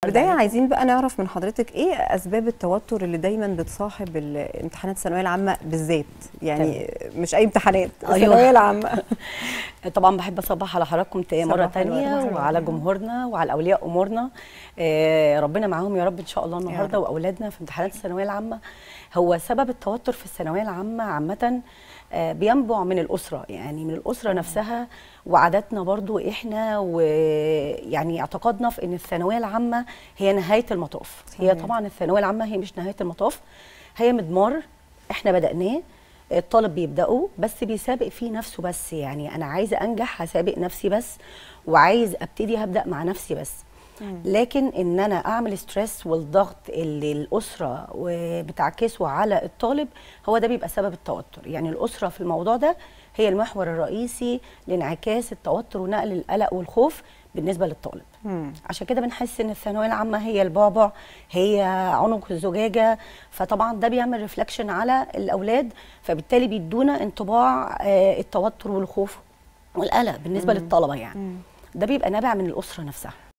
البدايه عليكم. عايزين بقى نعرف من حضرتك ايه اسباب التوتر اللي دايما بتصاحب الامتحانات الثانويه العامه بالذات يعني مش اي امتحانات أيوة. الثانويه العامه طبعا بحب اصبح على حضراتكم تا- مره صباح الورد. تانية صباح وعلى الورد. جمهورنا وعلى اولياء امورنا آه، ربنا معاهم يا رب ان شاء الله النهارده رب. واولادنا في امتحانات الثانويه العامه هو سبب التوتر في الثانويه العامه عامه آه، بينبع من الاسره يعني من الاسره نفسها وعاداتنا برضو احنا ويعني اعتقادنا في ان الثانويه العامه هي نهايه المطاف هي صحيح. طبعا الثانويه العامه هي مش نهايه المطاف هي مضمار احنا بدأناه الطالب بيبدأه بس بيسابق فيه نفسه بس يعني أنا عايزة أنجح هسابق نفسي بس وعايز أبتدي هبدأ مع نفسي بس لكن ان انا اعمل ستريس والضغط اللي الاسره و- بتعكسه على الطالب هو ده بيبقى سبب التوتر يعني الاسره في الموضوع ده هي المحور الرئيسي لانعكاس التوتر ونقل القلق والخوف بالنسبه للطالب مم. عشان كده بنحس ان الثانويه العامه هي البعبع هي عنق الزجاجه فطبعا ده بيعمل ريفلكشن على الاولاد فبالتالي بيدونا انطباع آه، التوتر والخوف والقلق بالنسبه للطلبه يعني ده بيبقى نابع من الاسره نفسها